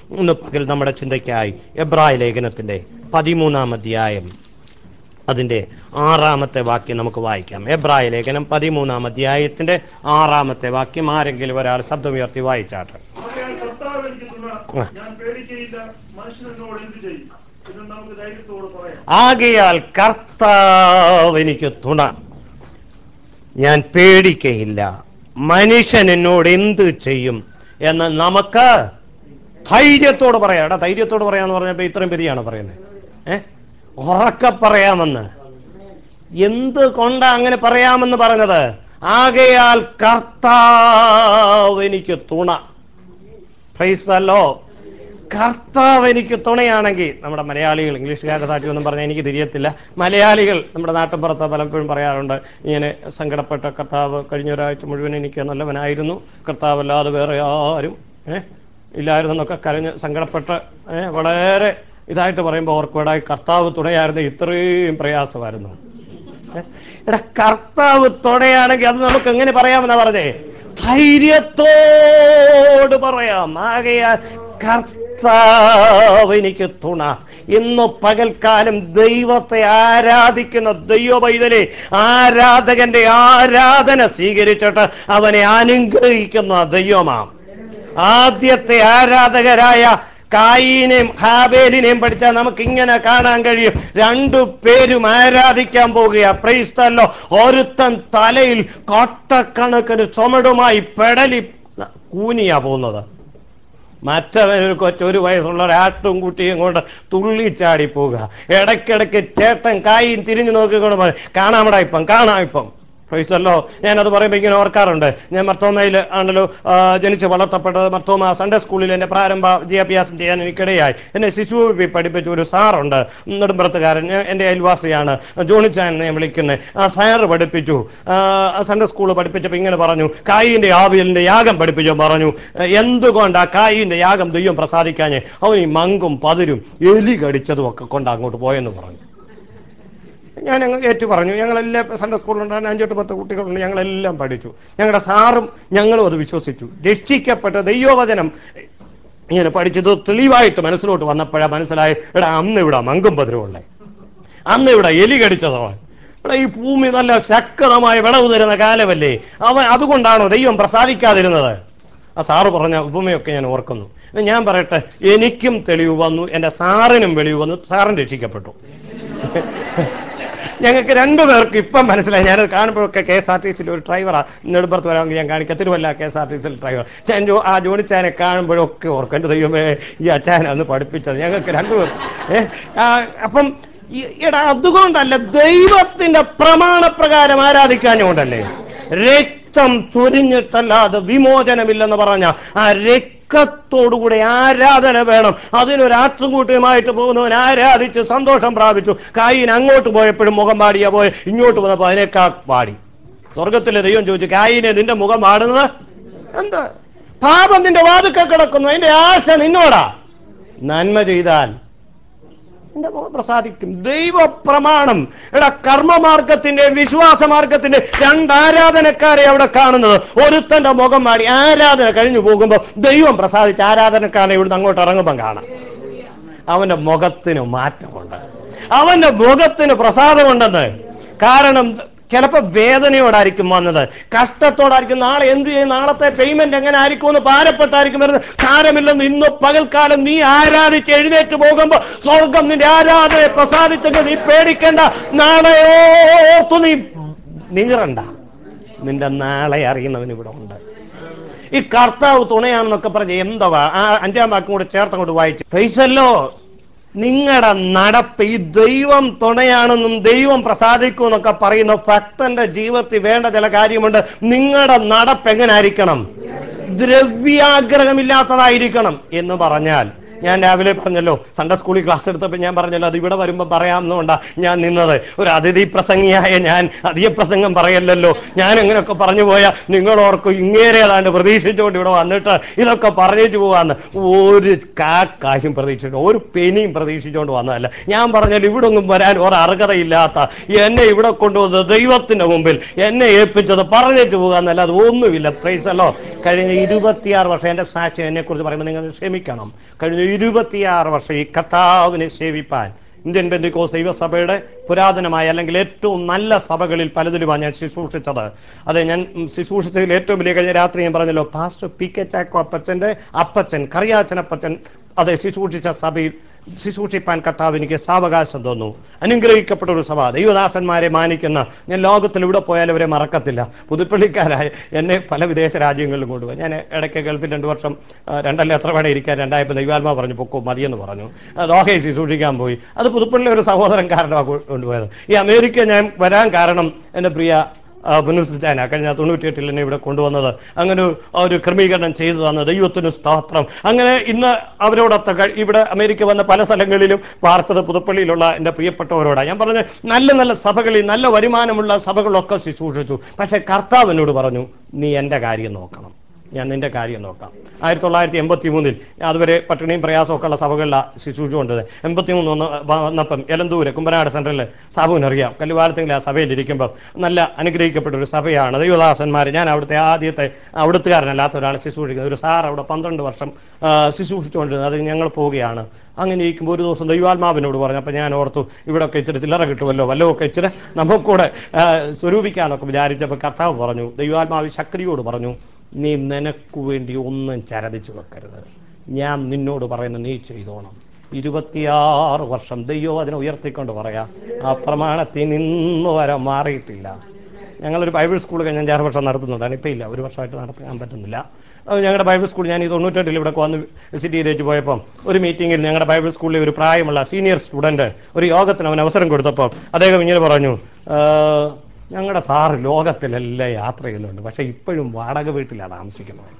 ഇന്ന് പകൽ നമ്മുടെ ചിന്തയ്ക്കായി എബ്രായ ലേഖനത്തിൻ്റെ പതിമൂന്നാം അധ്യായം അതിൻ്റെ ആറാമത്തെ വാക്യം നമുക്ക് വായിക്കാം എബ്രായ ലേഖനം പതിമൂന്നാം അധ്യായത്തിൻ്റെ ആറാമത്തെ വാക്യം ആരെങ്കിലും ഒരാൾ ശബ്ദമുയർത്തി വായിച്ചാട്ടെ ആകയാൽ കർത്താവ് എനിക്ക് തുണ ഞാൻ പേടിക്കയില്ല മനുഷ്യൻ എന്നോട് എന്ത് ചെയ്യും എന്ന് നമുക്ക് ധൈര്യത്തോട് പറയാം ആകയാൽ കർത്താവ് എനിക്ക് തുണ ഞാൻ പേടിക്കയില്ല മനുഷ്യൻ എന്നോട് എന്ത് ചെയ്യും എന്ന് നമുക്ക് ധൈര്യത്തോട് പറയാം എടാ ധൈര്യത്തോട് പറയാന്ന് പറഞ്ഞപ്പോ ഇത്രയും പെരിയാണ് പറയുന്നത് ഏ ഉറക്കെ പറയാമെന്ന് എന്ത് കൊണ്ടാ അങ്ങനെ പറയാമെന്ന് പറഞ്ഞത് ആകയാൽ കർത്താവ് എനിക്ക് തുണ പ്രൈസല്ലോ കർത്താവ് എനിക്ക് തുണയാണെങ്കിൽ നമ്മുടെ മലയാളികൾ ഇംഗ്ലീഷുകാരുടെ സാക്ഷി ഒന്നും പറഞ്ഞാൽ എനിക്ക് തിരിയത്തില്ല മലയാളികൾ നമ്മുടെ നാട്ടിൻപുറത്ത് പലപ്പോഴും പറയാറുണ്ട് ഇങ്ങനെ സങ്കടപ്പെട്ട കർത്താവ് കഴിഞ്ഞ ഒരാഴ്ച മുഴുവൻ എനിക്ക് നല്ലവനായിരുന്നു കർത്താവ് അല്ലാതെ വേറെ ആരും ഏഹ് ഇല്ലായിരുന്നെന്നൊക്കെ കരഞ്ഞ് സങ്കടപ്പെട്ട് ഏഹ് വളരെ ഇതായിട്ട് പറയുമ്പോൾ ഓർക്കൂടായി കർത്താവ് തുണയായിരുന്നു ഇത്രയും പ്രയാസമായിരുന്നു ഏ? എടാ കർത്താവ് തുണയാണെങ്കിൽ അത് നമുക്ക് എങ്ങനെ പറയാമെന്നാ പറഞ്ഞേ ധൈര്യത്തോട് പറയാം ആകയാൽ കർത്താവ് എനിക്ക് തുണ ഇന്ന് പകൽക്കാലം ദൈവത്തെ ആരാധിക്കുന്ന ദൈവ പൈതലെ ആരാധകന്റെ ആരാധന സ്വീകരിച്ചിട്ട് അവനെ അനുഗ്രഹിക്കുന്ന ദൈവമാം ആദ്യത്തെ ആരാധകരായ കായിനെയും ഹാബേലിനെയും പഠിച്ചാൽ നമുക്ക് ഇങ്ങനെ കാണാൻ കഴിയും രണ്ടു പേരും ആരാധിക്കാൻ പോകുക പ്രൈസ്തല്ലോ ഒരുത്തൻ തലയിൽ കൊട്ടക്കണക്കിന് ചുമടുമായി പെടലി കൂനിയാ പോകുന്നത് മറ്റവൻ ഒരു കൊച്ചു ഒരു വയസ്സുള്ള ഒരാട്ടും കുട്ടിയും കൊണ്ട് തുള്ളിച്ചാടി പോവുക ഇടയ്ക്കിടയ്ക്ക് ചേട്ടൻ കായും തിരിഞ്ഞു നോക്കിക്കൊണ്ട് പറയും കാണാമടാ ഇപ്പം കാണാം ഇപ്പം പ്രൈസല്ലോ ഞാനത് പറയുമ്പോൾ ഇങ്ങനെ ഓർക്കാറുണ്ട് ഞാൻ മർത്തോമയിൽ ആണല്ലോ ആ, ജനിച്ച് വളർത്തപ്പെട്ടത് മർത്തോമ സൺഡേ സ്കൂളിൽ എൻ്റെ പ്രാരംഭ വിദ്യാഭ്യാസം ചെയ്യാൻ എനിക്കിടയായി എന്നെ ശിശു പഠിപ്പിച്ച ഒരു സാറുണ്ട് നെടുമ്പുറത്തുകാരൻ ഞാൻ- എൻ്റെ അയൽവാസിയാണ് ജോണിച്ചാൻ ഞാൻ വിളിക്കുന്നത് ആ സാറ് പഠിപ്പിച്ചു ആ, സൺഡേ സ്കൂൾ പഠിപ്പിച്ചപ്പോൾ ഇങ്ങനെ പറഞ്ഞു കായിൻ്റെ ആവിയലിൻ്റെ യാഗം പഠിപ്പിച്ചു പറഞ്ഞു എന്തുകൊണ്ട് ആ കായിൻ്റെ യാഗം ദൈവം പ്രസാദിക്കാഞ്ഞ് അവൻ ഈ മങ്കും പതിരും എലി കടിച്ചതും ഒക്കെ കൊണ്ട് അങ്ങോട്ട് പോയെന്ന് പറഞ്ഞു ഞാൻ അങ്ങ് ഏറ്റു പറഞ്ഞു ഞങ്ങളെല്ലാം സൺഡേ സ്കൂളിലുണ്ടായിരുന്ന അഞ്ചെട്ട് പത്ത് കുട്ടികളുണ്ട് ഞങ്ങളെല്ലാം പഠിച്ചു ഞങ്ങളുടെ സാറും ഞങ്ങളും അത് വിശ്വസിച്ചു രക്ഷിക്കപ്പെട്ട ദൈവവചനം ഇങ്ങനെ പഠിച്ചത് തെളിവായിട്ട് മനസ്സിലോട്ട് വന്നപ്പോഴാണ് മനസ്സിലായി എടാ അന്ന് ഇവിടെ മങ്കും പതിരുമുള്ളേ അന്ന് ഇവിടെ എലി കടിച്ചതോ ഇവിടെ ഈ ഭൂമി നല്ല ശക്തമായ വിളവ് തരുന്ന കാലമല്ലേ അവൻ അതുകൊണ്ടാണോ ദൈവം പ്രസാദിക്കാതിരുന്നത് ആ സാറ് പറഞ്ഞ ഉപമയൊക്കെ ഞാൻ ഓർക്കുന്നു എന്നാ ഞാൻ പറയട്ടെ എനിക്കും തെളിവ് വന്നു എൻ്റെ സാറിനും വെളിവ് വന്നു സാറും രക്ഷിക്കപ്പെട്ടു ഞങ്ങൾക്ക് രണ്ടുപേർക്ക് ഇപ്പം മനസ്സിലായി ഞാനത് കാണുമ്പോഴൊക്കെ കെ എസ് ആർ ടി സിയിൽ ഒരു ഡ്രൈവറാണ് നെടുമ്പുറത്ത് വരാമെങ്കിൽ ഞാൻ കാണിക്കാം Thiruvalla K S R T സിയിൽ ഡ്രൈവർ ഞാൻ ജോ ആ ജോണിച്ചാനെ കാണുമ്പോഴൊക്കെ ഓർക്കും എൻ്റെ ദൈവമേ ഈ അച്ചാനെ അന്ന് പഠിപ്പിച്ചത് ഞങ്ങൾക്ക് രണ്ടുപേർ ഏ ആ, അപ്പം ഈ- എടാ അതുകൊണ്ടല്ല ദൈവത്തിന്റെ പ്രമാണപ്രകാരം ആരാധിക്കാഞ്ഞുകൊണ്ടല്ലേ രക്തം ചൊരിഞ്ഞിട്ടല്ലാതെ വിമോചനമില്ലെന്ന് പറഞ്ഞ ആ രക്തത്തോടുകൂടെ ആരാധന വേണം അതിനൊരു ആട്ടുംകൂട്ടിയുമായിട്ട് പോകുന്നവൻ ആരാധിച്ച് സന്തോഷം പ്രാപിച്ചു കായിന് അങ്ങോട്ട് പോയപ്പോഴും മുഖം പാടിയാ പോയ ഇങ്ങോട്ട് വന്നപ്പോൾ അതിനേക്കാ പാടി സ്വർഗത്തിലെ ദൈവം ചോദിച്ചു കായിനെ നിന്റെ മുഖം പാടുന്നത് എന്താ പാപം നിന്റെ വാതുക്ക കിടക്കുന്നു അതിന്റെ ആശ നിന്നോടാ നന്മ ചെയ്താൽ എന്റെ മുഖം പ്രസാദിക്കും ദൈവപ്രമാണം എടാ കർമ്മമാർഗത്തിന്റെ വിശ്വാസ മാർഗത്തിന്റെ രണ്ട് ആരാധനക്കാരെ അവിടെ കാണുന്നത് ഒരുത്തന്റെ മുഖം മാടി ആരാധന കഴിഞ്ഞു പോകുമ്പോൾ ദൈവം പ്രസാദിച്ച ആരാധനക്കാരനെ ഇവിടുന്ന് അങ്ങോട്ട് ഇറങ്ങുമ്പം കാണാം അവന്റെ മുഖത്തിന് മാറ്റമുണ്ട് അവന്റെ മുഖത്തിന് പ്രസാദമുണ്ടെന്ന് കാരണം ചിലപ്പോൾ വേദനയോടായിരിക്കും വന്നത് കഷ്ടത്തോടായിരിക്കും നാളെ എന്ത് ചെയ്യും നാളത്തെ പേയ്മെന്റ് എങ്ങനെ ആയിരിക്കും എന്ന് ഭാരപ്പെട്ടായിരിക്കും വരുന്നത് സാരമില്ലെന്ന് ഇന്ന് പകൽക്കാലം നീ ആരാധിച്ച് എഴുന്നേറ്റ് പോകുമ്പോൾ സ്വർഗം നിന്റെ ആരാധനയെ പ്രസാദിച്ചെങ്കിൽ നീ പേടിക്കണ്ട നാളെ ഓർത്തു നീ നീറണ്ട നിന്റെ നാളെ അറിയുന്നവൻ ഇവിടെ ഉണ്ട് ഈ കർത്താവ് തുണയാണെന്നൊക്കെ പറഞ്ഞ് എന്തവാ ആ അഞ്ചാം വാക്കും കൂടെ ചേർത്തങ്ങോട്ട് വായിച്ചു പൈസല്ലോ നിങ്ങളുടെ നടപ്പ് ഈ ദൈവം തുണയാണെന്നും ദൈവം പ്രസാദിക്കുമെന്നൊക്കെ പറയുന്ന ഭക്തന്റെ ജീവിതത്തിൽ വേണ്ട ചില കാര്യമുണ്ട് നിങ്ങളുടെ നടപ്പ് എങ്ങനെ ആയിരിക്കണം ദ്രവ്യാഗ്രഹമില്ലാത്തതായിരിക്കണം എന്ന് പറഞ്ഞാൽ ഞാൻ രാവിലെ പറഞ്ഞല്ലോ സൺഡേ സ്കൂളിൽ ക്ലാസ് എടുത്തപ്പോൾ ഞാൻ പറഞ്ഞല്ലോ അത് ഇവിടെ വരുമ്പോൾ പറയാമെന്നുകൊണ്ടാ ഞാൻ നിന്നത് ഒരു അതിഥി പ്രസംഗിയായ ഞാൻ അധിക പ്രസംഗം പറയല്ലല്ലോ ഞാൻ എങ്ങനെയൊക്കെ പറഞ്ഞു പോയാൽ നിങ്ങൾ ഓർക്കും ഇങ്ങേരെ ഏതാണ്ട് പ്രതീക്ഷിച്ചുകൊണ്ട് ഇവിടെ വന്നിട്ട് ഇതൊക്കെ പറഞ്ഞേച്ചു പോവാന്ന് ഒരു കാശും പ്രതീക്ഷിച്ചു ഒരു പെനിയും പ്രതീക്ഷിച്ചുകൊണ്ട് വന്നതല്ല ഞാൻ പറഞ്ഞാൽ ഇവിടെ ഒന്നും വരാൻ ഒരു അർഹതയില്ലാത്ത എന്നെ ഇവിടെ കൊണ്ടുവന്നത് ദൈവത്തിന്റെ മുമ്പിൽ എന്നെ ഏൽപ്പിച്ചത് പറഞ്ഞേച്ചു പോകാന്നല്ല അത് ഒന്നുമില്ല പ്രൈസല്ലോ കഴിഞ്ഞ ഇരുപത്തിയാറ് വർഷം എൻ്റെ സാക്ഷി എന്നെ കുറിച്ച് പറയുമ്പോൾ നിങ്ങൾ ക്ഷമിക്കണം കഴിഞ്ഞ ഇരുപത്തിയാറ് വർഷം ഈ കർത്താവിനെ സേവിപ്പാൻ ഇന്ത്യൻ ബന്ധുക്കോസ് ദൈവസഭയുടെ പുരാതനമായ അല്ലെങ്കിൽ ഏറ്റവും നല്ല സഭകളിൽ പലതിലുമാണ് ഞാൻ ശുശ്രൂഷിച്ചത് അതെ ഞാൻ ഉം, ശുശ്രൂഷിച്ചതിൽ ഏറ്റവും വലിയ കഴിഞ്ഞ രാത്രി ഞാൻ പറഞ്ഞല്ലോ പാസ്റ്റർ പി കെ ചാക്കോ അപ്പച്ചൻ്റെ അപ്പച്ചൻ കറിയാച്ചൻ അപ്പച്ചൻ അതെ ശുശ്രൂഷിച്ച സഭയിൽ ശുശ്രൂഷിപ്പാൻ കർത്താവ് എനിക്ക് സാവകാശം തന്നു അനുഗ്രഹിക്കപ്പെട്ട ഒരു സഭ ദൈവദാസന്മാരെ മാനിക്കുന്ന ഞാൻ ലോകത്തിൽ ഇവിടെ പോയാലും അവരെ മറക്കത്തില്ല പുതുപ്പള്ളിക്കാരായ എന്നെ പല വിദേശ രാജ്യങ്ങളിലും കൊണ്ടുപോയി ഞാൻ ഇടയ്ക്ക് ഗൾഫിൽ രണ്ട് വർഷം ആ, രണ്ടല്ല എത്ര വേണേ ഇരിക്കാൻ രണ്ടായപ്പോൾ ദൈവാത്മാ പറഞ്ഞു പൊക്കോ മതിയെന്ന് പറഞ്ഞു ദോഹയെ ശുശ്രൂഷിക്കാൻ പോയി അത് പുതുപ്പള്ളി ഒരു സഹോദരൻ കാരണമാണ് കൊണ്ടുപോയത് ഈ അമേരിക്ക ഞാൻ വരാൻ കാരണം എൻ്റെ പ്രിയ പുനഃസിച്ചാന കഴിഞ്ഞ തൊണ്ണൂറ്റിയെട്ടിൽ എന്നെ ഇവിടെ കൊണ്ടുവന്നത് അങ്ങനെ ഒരു- ഒരു ക്രമീകരണം ചെയ്തു തന്ന ദൈവത്തിന് സ്തോത്രം അങ്ങനെ ഇന്ന് അവരോടൊത്ത കഴി- ഇവിടെ അമേരിക്ക വന്ന പല സ്ഥലങ്ങളിലും വാർത്തത് പുതുപ്പള്ളിയിലുള്ള എൻ്റെ പ്രിയപ്പെട്ടവരോടാണ് ഞാൻ പറഞ്ഞ നല്ല നല്ല സഭകളിൽ നല്ല വരുമാനമുള്ള സഭകളൊക്കെ ശുശ്രൂഷിച്ചു പക്ഷേ കർത്താവ് എന്നോട് പറഞ്ഞു നീ എൻ്റെ കാര്യം നോക്കണം ഞാൻ നിന്റെ കാര്യം നോക്കാം ആയിരത്തി തൊള്ളായിരത്തി എൺപത്തി മൂന്നിൽ അതുവരെ പട്ടിണിയും പ്രയാസമൊക്കെ ഉള്ള സഭകളിലാണ് ശുശ്രൂഷിച്ചുകൊണ്ടത് എൺപത്തി മൂന്ന് വന്ന് വന്നപ്പം എലന്തൂര് കുമ്പനാട് സെൻറ്ററിൽ സാബുവിനറിയാം കല്ലുവാരത്തെങ്കിൽ ആ സഭയിൽ ഇരിക്കുമ്പം നല്ല അനുഗ്രഹിക്കപ്പെട്ട ഒരു സഭയാണ് ദൈവദാസന്മാർ ഞാൻ അവിടുത്തെ ആദ്യത്തെ അവിടുത്തുകാരനല്ലാത്ത ഒരാൾ ശുശ്രൂഷിക്കുന്നത് ഒരു സാർ അവിടെ പന്ത്രണ്ട് വർഷം ആ, ശുശ്രൂഷിച്ചുകൊണ്ടിരുന്നത് അത് ഞങ്ങൾ പോവുകയാണ് അങ്ങനെ ഇരിക്കുമ്പോൾ ഒരു ദിവസം ദൈവാത്മാവിനോട് പറഞ്ഞു അപ്പോൾ ഞാൻ ഓർത്തു ഇവിടെയൊക്കെ ഇച്ചിരി ചില്ലറ കിട്ടുമല്ലോ വല്ലതൊക്കെ ഇച്ചിരി നമുക്കൂടെ ആ, സ്വരൂപിക്കാനൊക്കെ വിചാരിച്ചപ്പോൾ കർത്താവ് പറഞ്ഞു ദൈവാത്മാവ് ശക്തിയോട് പറഞ്ഞു നീ നിനക്ക് വേണ്ടി ഒന്നും ചരതിച്ചു വെക്കരുത് ഞാൻ നിന്നോട് പറയുന്ന നീ ചെയ്തോണം ഇരുപത്തിയാറ് വർഷം ദൈവം അതിനെ ഉയർത്തിക്കൊണ്ട് പറയാം ആ പ്രമാണത്തിൽ നിന്ന് വരെ മാറിയിട്ടില്ല ഞങ്ങളൊരു ബൈബിൾ സ്കൂൾ കഴിഞ്ഞ അഞ്ചാറ് വർഷം നടത്തുന്നുണ്ടാണ് ഇപ്പം ഇല്ല ഒരു വർഷമായിട്ട് നടത്താൻ പറ്റുന്നില്ല അത് ഞങ്ങളുടെ ബൈബിൾ സ്കൂൾ ഞാൻ ഈ തൊണ്ണൂറ്റെട്ടിൽ ഇവിടെ വന്ന് സിറ്റിയിലേക്ക് പോയപ്പം ഒരു മീറ്റിങ്ങിൽ ഞങ്ങളുടെ ബൈബിൾ സ്കൂളിലെ ഒരു പ്രായമുള്ള സീനിയർ സ്റ്റുഡൻറ്റ് ഒരു യോഗത്തിന് അവൻ അവസരം കൊടുത്തപ്പോൾ അദ്ദേഹം ഇങ്ങനെ പറഞ്ഞു "ആഹ്, ഞങ്ങളുടെ സാറ് ലോകത്തിലെല്ലാം യാത്ര ചെയ്യുന്നുണ്ട് പക്ഷേ ഇപ്പോഴും വാടക വീട്ടിലാണ് താമസിക്കുന്നത്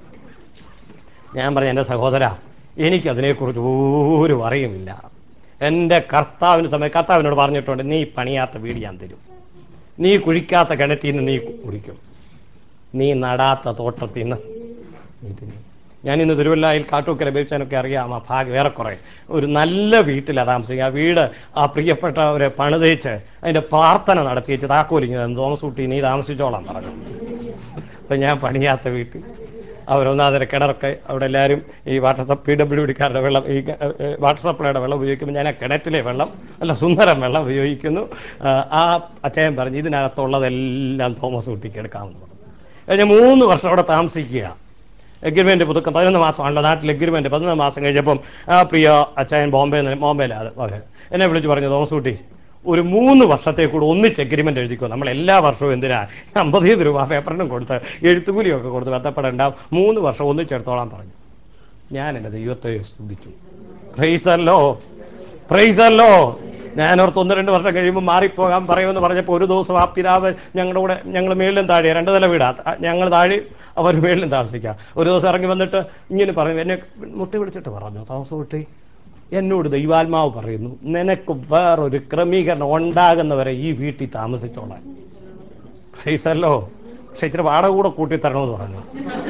ഞാൻ പറഞ്ഞു എൻ്റെ സഹോദര എനിക്കതിനെക്കുറിച്ച് ഒരു അറിയുമില്ല എൻ്റെ കർത്താവിന് സമയം കർത്താവിനോട് പറഞ്ഞിട്ടുണ്ട് നീ പണിയാത്ത വീട് ഞാൻ തരും നീ കുഴിക്കാത്ത കിണറ്റിൽ നിന്ന് നീ കുടിക്കും നീ നടാത്ത തോട്ടത്തിൽ നിന്ന് നീ തിന്നും ഞാൻ ഇന്ന് തിരുവല്ലയിൽ കാട്ടൂക്കര ബേച്ചാനൊക്കെ അറിയാം ആ ഭാഗം ഏറെക്കുറെ ഒരു നല്ല വീട്ടിലാണ് താമസിക്കുക ആ വീട് ആ പ്രിയപ്പെട്ടവരെ പണിതേച്ച് അതിൻ്റെ പ്രാർത്ഥന നടത്തിയേച്ച് താക്കോലിഞ്ഞ് തോമസ് കുട്ടി നീ താമസിച്ചോളാം പറഞ്ഞു അപ്പം ഞാൻ പണിയാത്ത വീട്ടിൽ അവരൊന്നാതിര കിണറൊക്കെ അവിടെ എല്ലാവരും ഈ വാട്ടർ സപ്പ് പി ഡബ്ല്യു ഡിക്കാരുടെ വെള്ളം ഈ ഏഹ്, വാട്ടർ സപ്ലൈയുടെ വെള്ളം ഉപയോഗിക്കുമ്പോൾ ഞാൻ ആ കിണറ്റിലെ വെള്ളം നല്ല സുന്ദരം വെള്ളം ഉപയോഗിക്കുന്നു ആ, ആ അച്ഛൻ പറഞ്ഞു ഇതിനകത്തുള്ളതെല്ലാം തോമസ് കുട്ടിക്ക് എടുക്കാമെന്ന് പറഞ്ഞു കഴിഞ്ഞ മൂന്ന് വർഷം അവിടെ താമസിക്കുക എഗ്രിമെൻ്റ് പുതുക്കം പതിനൊന്ന് മാസമാണല്ലോ നാട്ടിൽ എഗ്രിമെൻ്റ് പതിനൊന്ന് മാസം കഴിഞ്ഞപ്പം ആ പ്രിയ അച്ചായൻ ബോംബെ ബോംബെയിലാണ് അത് എന്നെ വിളിച്ച് പറഞ്ഞു തോമസ് കുട്ടി ഒരു മൂന്ന് വർഷത്തേക്കൂടെ ഒന്നിച്ച് എഗ്രിമെൻ്റ് എഴുതിക്കോ നമ്മൾ എല്ലാ വർഷവും എന്തിനാ അമ്പത് രൂപ പേപ്പറിനും കൊടുത്ത് എഴുത്തുകൂലിയൊക്കെ കൊടുത്ത് ബന്ധപ്പെടേണ്ട മൂന്ന് വർഷം ഒന്നിച്ചെടുത്തോളാൻ പറഞ്ഞു ഞാൻ എൻ്റെ ദൈവത്തെ സ്തുതിച്ചു പ്രൈസല്ലോ പ്രൈസല്ലോ ഞാൻ ഓർത്ത് ഒന്ന് രണ്ട് വർഷം കഴിയുമ്പോൾ മാറിപ്പോകാൻ പറയുമെന്ന് പറഞ്ഞപ്പോൾ ഒരു ദിവസം ആ പിതാവ് ഞങ്ങളുടെ കൂടെ ഞങ്ങൾ മേളിലും താഴെ രണ്ട് നില വീടാ ഞങ്ങൾ താഴെ അവർ മേളിലും താമസിക്കുക ഒരു ദിവസം ഇറങ്ങി വന്നിട്ട് ഇങ്ങനെ പറഞ്ഞു എന്നെ മുട്ടി വിളിച്ചിട്ട് പറഞ്ഞു താമസം കുട്ടി എന്നോട് ദൈവാത്മാവ് പറയുന്നു നിനക്ക് വേറൊരു ക്രമീകരണം ഉണ്ടാകുന്നവരെ ഈ വീട്ടിൽ താമസിച്ചോളാൻ പ്രൈസല്ലോ പക്ഷെ ഇച്ചിരി വാടക കൂടെ കൂട്ടിത്തരണമെന്ന് പറഞ്ഞു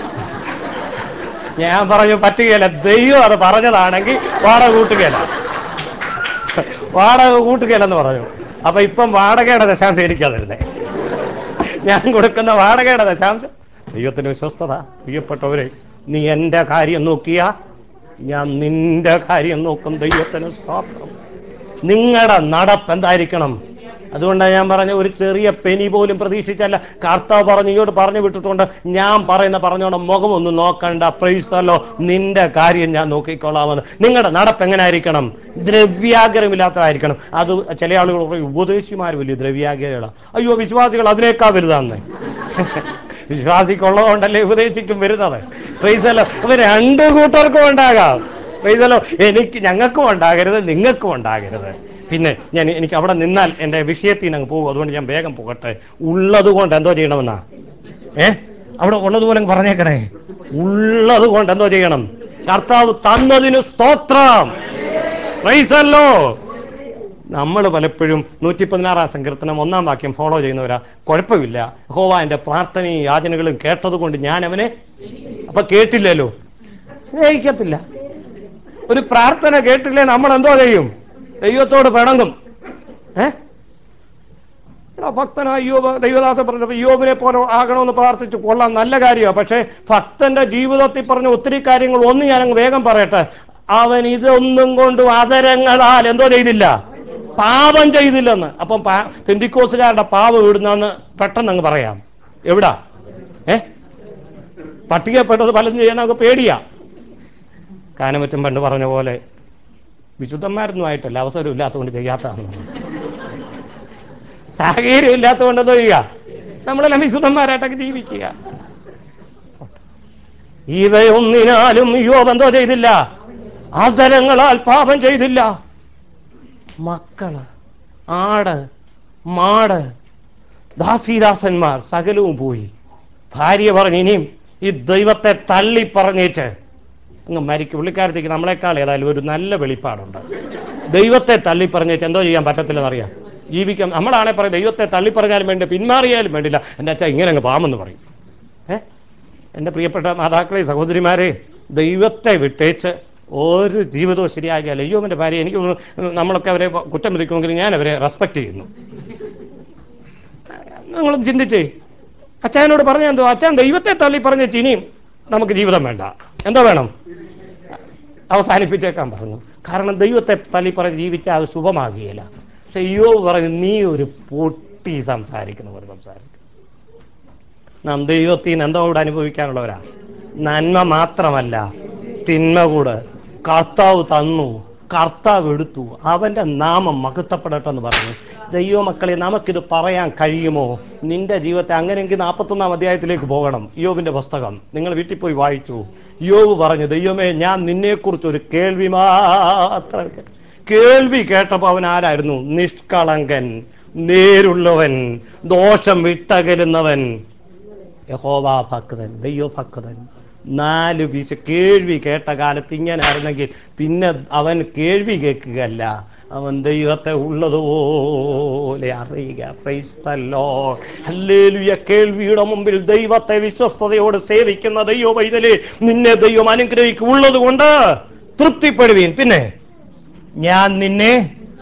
ഞാൻ പറഞ്ഞു പറ്റുകയില്ല ദൈവം അത് പറഞ്ഞതാണെങ്കിൽ വാടക കൂട്ടുകയില്ല വാടക കൂട്ടുകയില്ലെന്ന് പറഞ്ഞു അപ്പൊ ഇപ്പം വാടകയുടെ ദശാംശം എനിക്കാ തരുന്നേ ഞാൻ കൊടുക്കുന്ന വാടകയുടെ ദശാംശം ദൈവത്തിന്റെ വിശ്വസ്തത പ്രിയപ്പെട്ടവരെ നീ എൻ്റെ കാര്യം നോക്കിയാ ഞാൻ നിന്റെ കാര്യം നോക്കും ദൈവത്തിന് സ്തോത്രം നിങ്ങളുടെ നടപ്പ് എന്തായിരിക്കണം അതുകൊണ്ടാണ് ഞാൻ പറഞ്ഞ ഒരു ചെറിയ പെനി പോലും പ്രതീക്ഷിച്ചല്ല കർത്താവ് പറഞ്ഞു ഇങ്ങോട്ട് പറഞ്ഞു വിട്ടിട്ടുണ്ട് ഞാൻ പറയുന്ന പറഞ്ഞോണം മുഖമൊന്നും നോക്കണ്ട പ്രൈസ്തല്ലോ നിന്റെ കാര്യം ഞാൻ നോക്കിക്കൊള്ളാമെന്ന് നിങ്ങളുടെ നടപ്പ് എങ്ങനെ ആയിരിക്കണം ദ്രവ്യാഗ്രഹമില്ലാത്തതായിരിക്കണം അത് ചില ആളുകൾ പറയും ഉപദേശിമാർ വലിയ ദ്രവ്യാഗ്രഹമാണ് അയ്യോ വിശ്വാസികൾ അതിനേക്കാൾ വലുതാണെന്ന് വിശ്വാസിക്കുള്ളതുകൊണ്ടല്ലേ ഉപദേശിക്കും വരുന്നത് പ്രൈസല്ലോ അപ്പൊ രണ്ട് കൂട്ടർക്കും ഉണ്ടാകാം പ്രൈസല്ലോ എനിക്ക് ഞങ്ങൾക്കും ഉണ്ടാകരുത് നിങ്ങൾക്കും ഉണ്ടാകരുത് പിന്നെ ഞാൻ എനിക്ക് അവിടെ നിന്നാൽ എൻ്റെ വിഷയത്തിൽ നിന്ന് അങ്ങ് പോകും അതുകൊണ്ട് ഞാൻ വേഗം പോകട്ടെ ഉള്ളത് കൊണ്ട് എന്തോ ചെയ്യണമെന്നാ ഏ അവിടെ ഉള്ളതുപോലെ അങ്ങ് പറഞ്ഞേക്കണേ ഉള്ളത് കൊണ്ട് എന്തോ ചെയ്യണം കർത്താവ് തന്നതിന് സ്തോത്രം പ്രൈസല്ലോ നമ്മൾ പലപ്പോഴും നൂറ്റി പതിനാറാം സങ്കീർത്തനം ഒന്നാം വാക്യം ഫോളോ ചെയ്യുന്നവരാ കുഴപ്പമില്ല ഹോവ എൻ്റെ പ്രാർത്ഥനയും യാചനകളും കേട്ടതുകൊണ്ട് ഞാൻ അവനെ അപ്പൊ കേട്ടില്ലല്ലോ സ്നേഹിക്കത്തില്ല ഒരു പ്രാർത്ഥന കേട്ടില്ലേ നമ്മൾ എന്തോ ചെയ്യും ദൈവത്തോട് പിണങ്ങും ഏ എടാ ഭക്തനായ യോബ് ദൈവദാസൻ പറഞ്ഞപ്പോൾ യോബിനെ പോലെ ആകണമെന്ന് പ്രാർത്ഥിച്ചു കൊള്ളാം നല്ല കാര്യമാണ് പക്ഷേ ഭക്തന്റെ ജീവിതത്തിൽ പറഞ്ഞ ഒത്തിരി കാര്യങ്ങൾ ഒന്ന് ഞാനങ്ങ് വേഗം പറയട്ടെ അവൻ ഇതൊന്നും കൊണ്ട് അതരങ്ങളാൽ എന്തോ ചെയ്തില്ല പാപം ചെയ്തില്ലെന്ന് അപ്പം പാ- പെന്തിക്കോസുകാരുടെ പാപം ഇവിടുന്ന് പെട്ടെന്ന് അങ്ങ് പറയാം എവിടാ ഏ പട്ടികപ്പെട്ടത് പലതും ചെയ്യാൻ നമുക്ക് പേടിയാ കാനമച്ചൻ പണ്ട് പറഞ്ഞ പോലെ വിശുദ്ധന്മാരൊന്നും ആയിട്ടല്ല അവസരം ഇല്ലാത്തതുകൊണ്ട് ചെയ്യാത്തതാണ് സാഹചര്യം ഇല്ലാത്തതുകൊണ്ട് എന്തോ ചെയ്യുക നമ്മളെല്ലാം വിശുദ്ധന്മാരായിട്ടൊക്കെ ജീവിക്കുക ഇവയൊന്നിനാലും യോബ് എന്തോ ചെയ്തില്ല ആദരങ്ങളാൽ പാപം ചെയ്തില്ല മക്കള് ആട് മാട് ദാസീദാസന്മാർ സകലവും പോയി ഭാര്യ പറഞ്ഞു ഇനിയും ഈ ദൈവത്തെ തള്ളി പറഞ്ഞേച്ച് അങ്ങ് മരിക്കും പുള്ളിക്കാരത്തേക്ക് നമ്മളെക്കാൾ ഏതായാലും ഒരു നല്ല വെളിപ്പാടുണ്ട് ദൈവത്തെ തള്ളി പറഞ്ഞേച്ച് എന്തോ ചെയ്യാൻ പറ്റത്തില്ലെന്ന് അറിയാം ജീവിക്കാം നമ്മളാണെ പറയും ദൈവത്തെ തള്ളി പറഞ്ഞാലും വേണ്ടി പിന്മാറിയാലും വേണ്ടില്ല എൻ്റെ അച്ഛൻ ഇങ്ങനെ അങ്ങ് പാമെന്ന് പറയും ഏ എൻ്റെ പ്രിയപ്പെട്ട മാതാക്കളെ സഹോദരിമാരെ ദൈവത്തെ വിട്ടേച്ച് ഒരു ജീവിതവും ശരിയാകില്ല അയ്യോ എൻ്റെ ഭാര്യ എനിക്ക് തോന്നുന്നു നമ്മളൊക്കെ അവരെ കുറ്റം വിധിക്കുമെങ്കിലും ഞാൻ അവരെ റെസ്പെക്ട് ചെയ്യുന്നു നിങ്ങളും ചിന്തിച്ചേ അച്ഛനോട് പറഞ്ഞ എന്തോ അച്ഛൻ ദൈവത്തെ തള്ളി പറഞ്ഞ ഇനിയും നമുക്ക് ജീവിതം വേണ്ട എന്തോ വേണം അവസാനിപ്പിച്ചേക്കാൻ പറഞ്ഞു കാരണം ദൈവത്തെ തള്ളി പറഞ്ഞ് ജീവിച്ചാൽ അത് ശുഭമാകുകയില്ല പക്ഷെ അയ്യോ പറഞ്ഞു നീ ഒരു പൊട്ടി സംസാരിക്കുന്ന പോലെ സംസാരിക്കും നാം ദൈവത്തിൽ നിന്ന് എന്തോ കൂടെ അനുഭവിക്കാനുള്ളവരാ നന്മ മാത്രമല്ല തിന്മ കൂടെ കർത്താവ് തന്നു കർത്താവ് എടുത്തു അവന്റെ നാമം മഹത്വപ്പെടട്ടെ എന്ന് പറഞ്ഞു ദൈവമക്കളെ നമുക്കിത് പറയാൻ കഴിയുമോ നിന്റെ ജീവിതത്തെ അങ്ങനെയെങ്കിൽ നാൽപ്പത്തൊന്നാം അധ്യായത്തിലേക്ക് പോകണം യോബിന്റെ പുസ്തകം നിങ്ങൾ വീട്ടിൽ പോയി വായിച്ചു യോബ് പറഞ്ഞു ദൈവമേ ഞാൻ നിന്നെക്കുറിച്ച് ഒരു കേൾവി മാത്രം കേട്ടു." കേൾവി കേട്ടപ്പോൾ അവൻ ആരായിരുന്നു നിഷ്കളങ്കൻ നേരുള്ളവൻ ദോഷം വിട്ടകലുന്നവൻ യഹോവാ ഭക്തൻ ദൈവഭക്തൻ നാല് വിശ കേൾവി കേട്ട കാലത്ത് ഇങ്ങനെ ആയിരുന്നെങ്കിൽ പിന്നെ അവൻ കേൾവി കേൾക്കുകയല്ല അവൻ ദൈവത്തെ ഉള്ളതുപോലെ അറിയുക Praise the Lord. ഹല്ലേലൂയ കേൾവിയുടെ മുമ്പിൽ ദൈവത്തെ വിശ്വസ്തയോട് സേവിക്കുന്ന ദൈവ വൈതലേ നിന്നെ ദൈവം അനുഗ്രഹിക്കും ഉള്ളത് കൊണ്ട് തൃപ്തിപ്പെടുവീൻ പിന്നെ ഞാൻ നിന്നെ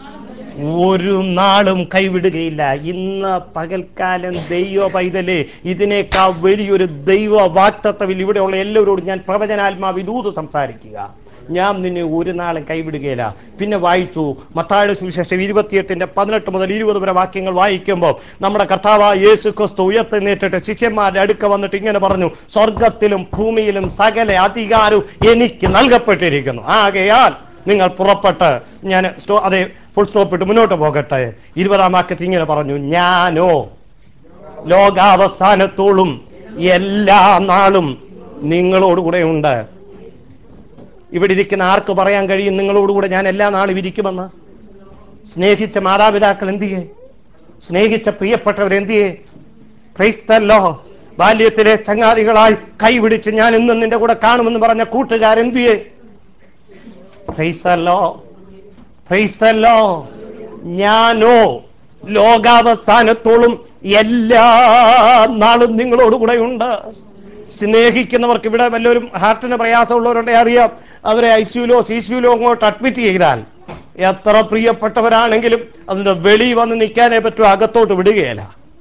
ഒരു നാളും കൈവിടുകയില്ല ഇന്ന് പകൽക്കാലം ദൈവ പൈതലേ ഇതിനേക്കാൾ വലിയൊരു ദൈവ വാക്തത്വത്തിൽ ഇവിടെയുള്ള എല്ലാവരോടും ഞാൻ പ്രവചനാത്മാവ് ഇതൂത് സംസാരിക്കുക ഞാൻ നിന്നെ ഒരു നാളും കൈവിടുകയില്ല പിന്നെ വായിച്ചു മത്തായുടെ സുവിശേഷം ഇരുപത്തിയെട്ടിന്റെ പതിനെട്ട് മുതൽ ഇരുപത് വരെ വാക്യങ്ങൾ വായിക്കുമ്പോൾ നമ്മുടെ കർത്താവ് യേശു ക്രിസ്തു ഉയർത്തെന്നേറ്റിട്ട് ശിഷ്യന്മാരുടെ അടുക്ക വന്നിട്ട് ഇങ്ങനെ പറഞ്ഞു സ്വർഗത്തിലും ഭൂമിയിലും സകല അധികാരവും എനിക്ക് നൽകപ്പെട്ടിരിക്കുന്നു ആകയാൽ നിങ്ങൾ പുറപ്പെട്ട് ഞാൻ സ്റ്റോ അതെ ഫുൾ സ്റ്റോപ്പ് ഇട്ട് മുന്നോട്ട് പോകട്ടെ ഇരുപതാം വാക്യത്തിൽ ഇങ്ങനെ പറഞ്ഞു ഞാനോ ലോകാവസാനത്തോളും എല്ലാ നാളും നിങ്ങളോടുകൂടെ ഉണ്ട് ഇവിടെ ഇരിക്കുന്ന ആർക്ക് പറയാൻ കഴിയും നിങ്ങളോടുകൂടെ ഞാൻ എല്ലാ നാളും ഇരിക്കുമെന്ന് സ്നേഹിച്ച മാതാപിതാക്കൾ എന്തിയേ സ്നേഹിച്ച പ്രിയപ്പെട്ടവർ എന്തിയേ ക്രൈസ്തല്ലോ ബാല്യത്തിലെ ചങ്ങാതികളായി കൈപിടിച്ച് ഞാൻ ഇന്നും നിന്റെ കൂടെ കാണുമെന്ന് പറഞ്ഞ കൂട്ടുകാരെന്തിയേ പ്രൈസല്ലോ പ്രൈസല്ലോ ഞാനോ ലോകാവസാനത്തോളം എല്ലാ നാളും നിങ്ങളോടുകൂടെ ഉണ്ട് സ്നേഹിക്കുന്നവർക്ക് ഇവിടെ വല്ലവരും ഹാർട്ടിന് പ്രയാസമുള്ളവരുണ്ടെ അറിയാം അവരെ ഐ സിയുലോ സി സിയുലോ അങ്ങോട്ട് അഡ്മിറ്റ് ചെയ്താൽ എത്ര പ്രിയപ്പെട്ടവരാണെങ്കിലും അതിന്റെ വെളി വന്ന് നിൽക്കാനേ പറ്റൂ അകത്തോട്ട് വിടുകയില്ല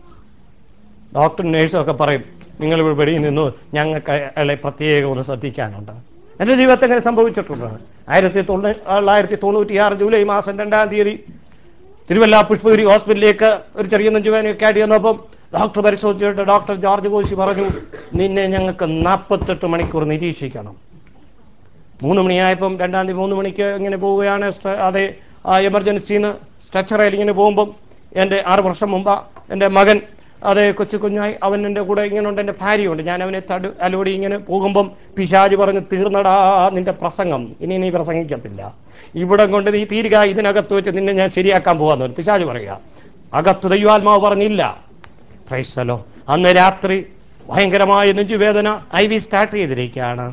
ഡോക്ടർ നേഴ്സും ഒക്കെ പറയും നിങ്ങൾ ഇവിടെ വെളിയിൽ നിന്നു ഞങ്ങൾക്ക് അയാളെ പ്രത്യേകം ഒന്ന് ശ്രദ്ധിക്കാനുണ്ട് എൻ്റെ ജീവിതത്തിൽ അങ്ങനെ സംഭവിച്ചിട്ടുണ്ട് ആയിരത്തി തൊള്ളായിരത്തി തൊണ്ണൂറ്റിയാറ് ജൂലൈ മാസം രണ്ടാം തീയതി തിരുവല്ല പുഷ്പഗിരി ഹോസ്പിറ്റലിലേക്ക് ഒരു ചെറിയ നെഞ്ചുവേനയൊക്കെ ആയിട്ട് ചെന്നപ്പം ഡോക്ടർ പരിശോധിച്ചിട്ട് ഡോക്ടർ ജോർജ് കോശി പറഞ്ഞു നിന്നെ ഞങ്ങൾക്ക് നാൽപ്പത്തെട്ട് മണിക്കൂർ നിരീക്ഷിക്കണം മൂന്ന് മണിയായപ്പം രണ്ടാം തീയതി മൂന്ന് മണിക്ക് ഇങ്ങനെ പോവുകയാണ് സ്റ്റ- അതെ ആ എമർജൻസിന്ന് സ്ട്രെച്ചറയിൽ ഇങ്ങനെ പോകുമ്പം എൻ്റെ ആറ് വർഷം മുമ്പ് എൻ്റെ മകൻ അതെ കൊച്ചു കുഞ്ഞായി അവൻ എൻ്റെ കൂടെ ഇങ്ങനെ ഉണ്ട് എൻ്റെ ഭാര്യയുണ്ട് ഞാൻ അവനെ തടു അലോടി ഇങ്ങനെ പോകുമ്പം പിശാജ് പറഞ്ഞ് തീർന്നടാ നിന്റെ പ്രസംഗം ഇനി നീ പ്രസംഗിക്കത്തില്ല ഇവിടെ കൊണ്ട് നീ തീരുക ഇതിനകത്ത് വെച്ച് നിന്നെ ഞാൻ ശരിയാക്കാൻ പോകാന്ന് പറഞ്ഞു. പിശാജ് പറയുക അകത്ത് ദൈവാത്മാവ് പറഞ്ഞില്ല ക്രൈസ്തലോ അന്ന് രാത്രി ഭയങ്കരമായ നെഞ്ചുവേദന ഐ വി സ്റ്റാർട്ട് ചെയ്തിരിക്കുകയാണ്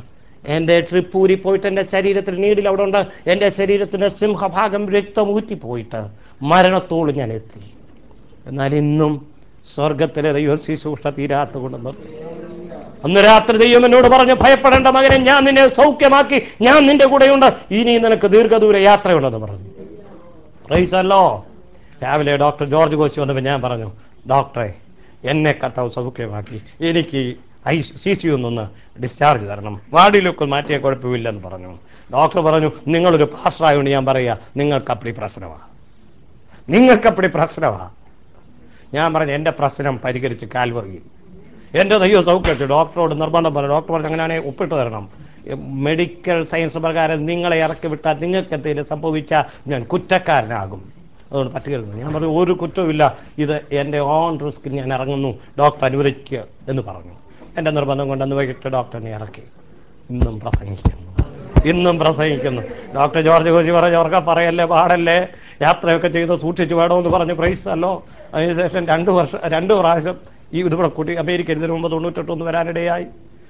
എൻ്റെ ട്രിപ്പ് ഊരി പോയിട്ട് എൻ്റെ ശരീരത്തിൽ നീഡിൽ അവിടെ ഉണ്ട് എൻ്റെ ശരീരത്തിൻ്റെ സിംഹഭാഗം രക്തം ഊറ്റിപ്പോയിട്ട് മരണത്തോട് ഞാൻ എത്തി എന്നാൽ ഇന്നും സ്വർഗത്തിലെ ദൈവം ശുശ്രൂഷ തീരാത്ത കൊണ്ട് നിർത്തി അന്ന് രാത്രി ദൈവം എന്നോട് പറഞ്ഞു ഭയപ്പെടേണ്ട മകനെ ഞാൻ നിന്നെ സൗഖ്യമാക്കി ഞാൻ നിന്റെ കൂടെയുണ്ട് ഇനി നിനക്ക് ദീർഘദൂര യാത്രയുണ്ടെന്ന് പറഞ്ഞു പ്രൈസല്ലോ രാവിലെ ഡോക്ടർ ജോർജ് കോശി വന്നപ്പോൾ ഞാൻ പറഞ്ഞു ഡോക്ടറെ എന്നെ കർത്താവ് സൗഖ്യമാക്കി എനിക്ക് ഐ സി സി ഒന്നൊന്ന് ഡിസ്ചാർജ് തരണം വാർഡിലൊക്കെ മാറ്റിയ കുഴപ്പമില്ലെന്ന് പറഞ്ഞു ഡോക്ടർ പറഞ്ഞു നിങ്ങളൊരു പാസ്റ്ററായതുകൊണ്ട് ഞാൻ പറയുക നിങ്ങൾക്കപ്പടി പ്രശ്നമാണ് നിങ്ങൾക്കപ്പടി പ്രശ്നമാണ് ഞാൻ പറഞ്ഞു എൻ്റെ പ്രശ്നം പരിഹരിച്ച് കാൽവറിയിൽ എൻ്റെ ദൈവം സൗഖ്യത്തിൽ ഡോക്ടറോട് നിർബന്ധം പറഞ്ഞു ഡോക്ടർ പറഞ്ഞു അങ്ങനെയാണെങ്കിൽ ഒപ്പിട്ട് തരണം മെഡിക്കൽ സയൻസ് പ്രകാരം നിങ്ങളെ ഇറക്കി വിട്ടാൽ നിങ്ങൾക്ക് എന്തെങ്കിലും സംഭവിച്ചാൽ ഞാൻ കുറ്റക്കാരനാകും അതുകൊണ്ട് പറ്റുകയില്ല ഞാൻ പറഞ്ഞു ഒരു കുറ്റവുമില്ല ഇത് എൻ്റെ ഓൺ റിസ്ക് ഞാൻ ഇറങ്ങുന്നു ഡോക്ടർ അനുവദിക്കുക എന്ന് പറഞ്ഞു എൻ്റെ നിർബന്ധം കൊണ്ട് അന്ന് വൈകിട്ട് ഡോക്ടറിനെ ഇറക്കി ഇന്നും പ്രസംഗിക്കുന്നു ഇന്നും പ്രസംഗിക്കുന്നു ഡോക്ടർ ജോർജ് കോശി പറഞ്ഞു അവർക്ക് പറയല്ലേ പാടല്ലേ യാത്രയൊക്കെ ചെയ്ത് സൂക്ഷിച്ച് വേണമെന്ന് പറഞ്ഞ് പ്രൈസ് അല്ലോ അതിനുശേഷം രണ്ട് വർഷം രണ്ട് പ്രാവശ്യം ഈ ഇതുകൂടെ കൂട്ടി അമേരിക്ക ഇതിനു മുമ്പ് തൊണ്ണൂറ്റെട്ടൊന്ന് വരാനിടയായി